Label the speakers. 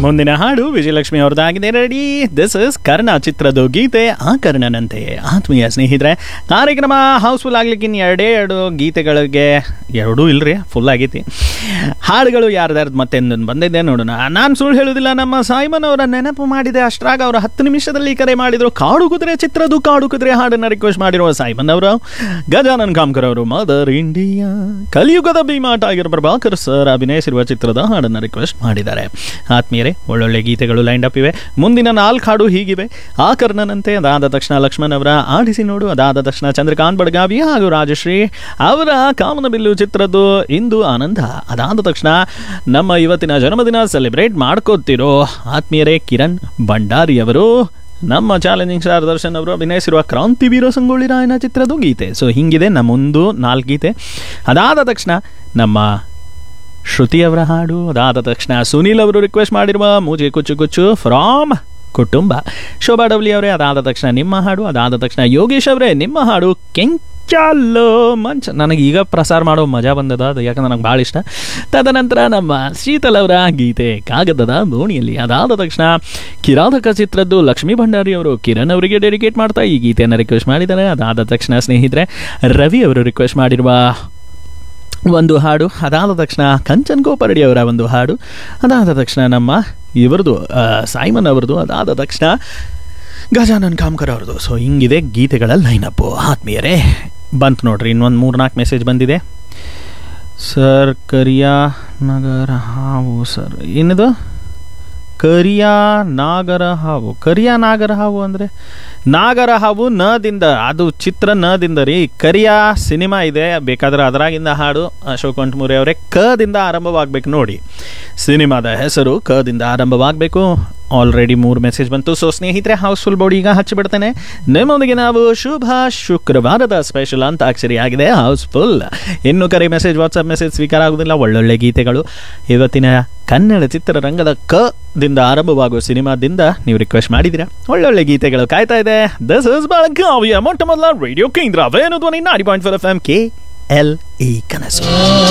Speaker 1: ಮುಂದಿನ ಹಾಡು ವಿಜಯಲಕ್ಷ್ಮಿ ಅವ್ರದ್ದಾಗಿದೆ ರೆಡಿ ದಿಸ್ ಇಸ್ ಕರ್ಣ ಚಿತ್ರದ ಗೀತೆ ಆ ಕರ್ಣನಂತೆ ಆತ್ಮೀಯ ಸ್ನೇಹಿತರೆ ಕಾರ್ಯಕ್ರಮ ಹೌಸ್ಫುಲ್ ಆಗ್ಲಿಕ್ಕೆ ಇನ್ನು ಎರಡೇ ಎರಡು ಗೀತೆಗಳಿಗೆ ಎರಡೂ ಇಲ್ರಿ ಫುಲ್ ಆಗೈತಿ ಹಾಡುಗಳು ಯಾರ್ದಾರ್ದು ಮತ್ತೆ ಒಂದೊಂದು ಬಂದಿದೆ ನೋಡೋಣ ನಾನು ಸುಳ್ಳು ಹೇಳುದಿಲ್ಲ ನಮ್ಮ ಸಾಯ್ಮನ್ ಅವರ ನೆನಪು ಮಾಡಿದೆ ಅಷ್ಟ್ರಾಗ ಅವರು ಹತ್ತು ನಿಮಿಷದಲ್ಲಿ ಕರೆ ಮಾಡಿದ್ರು ಕಾಡು ಕುದುರೆ ಚಿತ್ರದ್ದು ಕಾಡು ಕುದುರೆ ಹಾಡನ್ನು ರಿಕ್ವೆಸ್ಟ್ ಮಾಡಿರುವ ಸಾಯ್ಮನ್ ಅವರು ಗಜಾನನ್ ಕಾಮ್ಕರ್ ಅವರು ಮದರ್ ಇಂಡಿಯಾ ಕಲಿಯುಗದ ಭೀಮಾಟ ಆಗಿರೋ ಪ್ರಭಾಕರ್ ಸರ್ ಅಭಿನಯಿಸಿರುವ ಚಿತ್ರದ ಹಾಡನ್ನು ರಿಕ್ವೆಸ್ಟ್ ಮಾಡಿದ್ದಾರೆ ಆತ್ಮೀಯರೇ ಒಳ್ಳೊಳ್ಳೆ ಗೀತೆಗಳು ಲೈಂಡ್ ಅಪ್ ಇವೆ ಮುಂದಿನ ನಾಲ್ಕು ಹಾಡು ಹೀಗಿವೆ ಆ ಕರ್ಣನಂತೆ ಅದಾದ ತಕ್ಷಣ ಲಕ್ಷ್ಮಣ್ ಅವರ ಆಡಿಸಿ ನೋಡು ಅದಾದ ತಕ್ಷಣ ಚಂದ್ರಕಾಂತ್ ಬಡ್ಗಾವಿ ಹಾಗೂ ರಾಜಶ್ರೀ ಅವರ ಕಾಮನಬಿಲ್ಲು ಚಿತ್ರದ್ದು ಇಂದು ಆನಂದ ಅದಾದ ತಕ್ಷಣ ನಮ್ಮ ಇವತ್ತಿನ ಜನ್ಮದಿನ ಸೆಲೆಬ್ರೇಟ್ ಮಾಡ್ಕೋತಿರೋ ಆತ್ಮೀಯರೇ ಕಿರಣ್ ಭಂಡಾರಿ ಅವರು ನಮ್ಮ ಚಾಲೆಂಜಿಂಗ್ ಸ್ಟಾರ್ ದರ್ಶನ್ ಅವರು ಅಭಿನಯಿಸಿರುವ ಕ್ರಾಂತಿವೀರ ಸಂಗೊಳ್ಳಿ ರಾಯನ ಚಿತ್ರದ ಗೀತೆ ಸೊ ಹಿಂಗಿದೆ ನಮ್ಮೊಂದು ನಾಲ್ಕು ಗೀತೆ ಅದಾದ ತಕ್ಷಣ ನಮ್ಮ ಶ್ರುತಿ ಅವರ ಹಾಡು ಅದಾದ ತಕ್ಷಣ ಸುನೀಲ್ ಅವರು ರಿಕ್ವೆಸ್ಟ್ ಮಾಡಿರುವ ಮೂಜೆ ಕುಚ್ಚು ಕುಚ್ಚು ಫ್ರಾಮ್ ಕುಟುಂಬ ಶೋಭಾ ಡಬ್ಲಿ ಅವರೇ ಅದಾದ ತಕ್ಷಣ ನಿಮ್ಮ ಹಾಡು ಅದಾದ ತಕ್ಷಣ ಯೋಗೇಶ್ ಅವರೇ ನಿಮ್ಮ ಹಾಡು ಕೆಂಚಲ್ಲೋ ಮಂಚ ನನಗೆ ಈಗ ಪ್ರಸಾರ ಮಾಡೋ ಮಜಾ ಬಂದದ ಅದು ಯಾಕಂದ್ರೆ ನನಗೆ ಭಾಳ ಇಷ್ಟ ತದನಂತರ ನಮ್ಮ ಶೀತಲ್ ಅವರ ಗೀತೆ ಕಾಗದದ ದೋಣಿಯಲ್ಲಿ ಅದಾದ ತಕ್ಷಣ ಕಿರಾತಕ ಚಿತ್ರದ್ದು ಲಕ್ಷ್ಮೀ ಭಂಡಾರಿ ಅವರು ಕಿರಣ್ ಅವರಿಗೆ ಡೆಡಿಕೇಟ್ ಮಾಡ್ತಾ ಈ ಗೀತೆಯನ್ನು ರಿಕ್ವೆಸ್ಟ್ ಮಾಡಿದ್ದಾರೆ ಅದಾದ ತಕ್ಷಣ ಸ್ನೇಹಿತರೆ ರವಿ ಅವರು ರಿಕ್ವೆಸ್ಟ್ ಮಾಡಿರುವ ಒಂದು ಹಾಡು ಅದಾದ ತಕ್ಷಣ ಕಂಚನ್ ಗೋಪರಡಿ ಅವರ ಒಂದು ಹಾಡು ಅದಾದ ತಕ್ಷಣ ನಮ್ಮ ಇವರದು ಸಾಯ್ಮನ್ ಅವರದು ಅದಾದ ತಕ್ಷಣ ಗಜಾನನ್ ಕಾಮ್ಕರ್ ಅವ್ರದ್ದು ಸೊ ಹಿಂಗಿದೆ ಗೀತೆಗಳ ಲೈನಪ್ಪು ಆತ್ಮೀಯರೇ ಬಂತು ನೋಡ್ರಿ ಇನ್ನೊಂದು ಮೂರು ನಾಲ್ಕು ಮೆಸೇಜ್ ಬಂದಿದೆ ಸರ್ ಕರಿಯಾ ನಗರ ಹಾವು ಸರ್ ಏನಿದು ಕರಿಯಾ ನಾಗರ ಹಾವು ಕರಿಯಾ ನಾಗರ ಹಾವು ಅಂದರೆ ನಾಗರ ಹಾವು ನದಿಂದ ಅದು ಚಿತ್ರ ನದಿಂದ ರೀ ಕರಿಯಾ ಸಿನಿಮಾ ಇದೆ ಬೇಕಾದ್ರೆ ಅದರಾಗಿಂದ ಹಾಡು ಅಶೋಕ್ ಕಂಠಮೂರಿ ಅವರೇ ಕದಿಂದ ಆರಂಭವಾಗಬೇಕು ನೋಡಿ ಸಿನಿಮಾದ ಹೆಸರು ಕದಿಂದ ಆರಂಭವಾಗಬೇಕು ಆಲ್ರೆಡಿ ಮೂರು ಮೆಸೇಜ್ ಬಂತು ಸೊ ಸ್ನೇಹಿತರೆ ಹೌಸ್ಫುಲ್ ಬೋರ್ಡ್ ಈಗ ಹಚ್ಚಿಬಿಡ್ತೇನೆ ನಿಮ್ಮೊಂದಿಗೆ ನಾವು ಶುಭ ಶುಕ್ರವಾರದ ಸ್ಪೆಷಲ್ ಅಂತ ಅಕ್ಷರಿ ಆಗಿದೆ ಹೌಸ್ಫುಲ್ ಇನ್ನು ಕರೆ ಮೆಸೇಜ್ ವಾಟ್ಸಪ್ ಮೆಸೇಜ್ ಸ್ವೀಕಾರ ಆಗೋದಿಲ್ಲ ಒಳ್ಳೊಳ್ಳೆ ಗೀತೆಗಳು ಇವತ್ತಿನ ಕನ್ನಡ ಚಿತ್ರರಂಗದ ಕ ದಿಂದ ಆರಂಭವಾಗುವ ಸಿನಿಮಾದಿಂದ ನೀವು ರಿಕ್ವೆಸ್ಟ್ ಮಾಡಿದ್ದೀರಾ ಒಳ್ಳೊಳ್ಳೆ ಗೀತೆಗಳು ಕಾಯ್ತಾ ಇದೆ ದಿಸ್ ಇಸ್ ಬೆಳಗಾವಿಯ ಮೊಟ್ಟ ಮೊದಲ ರೇಡಿಯೋ ಕೇಂದ್ರ Venu Dhwani ninety point four F M K L E ಕನಸು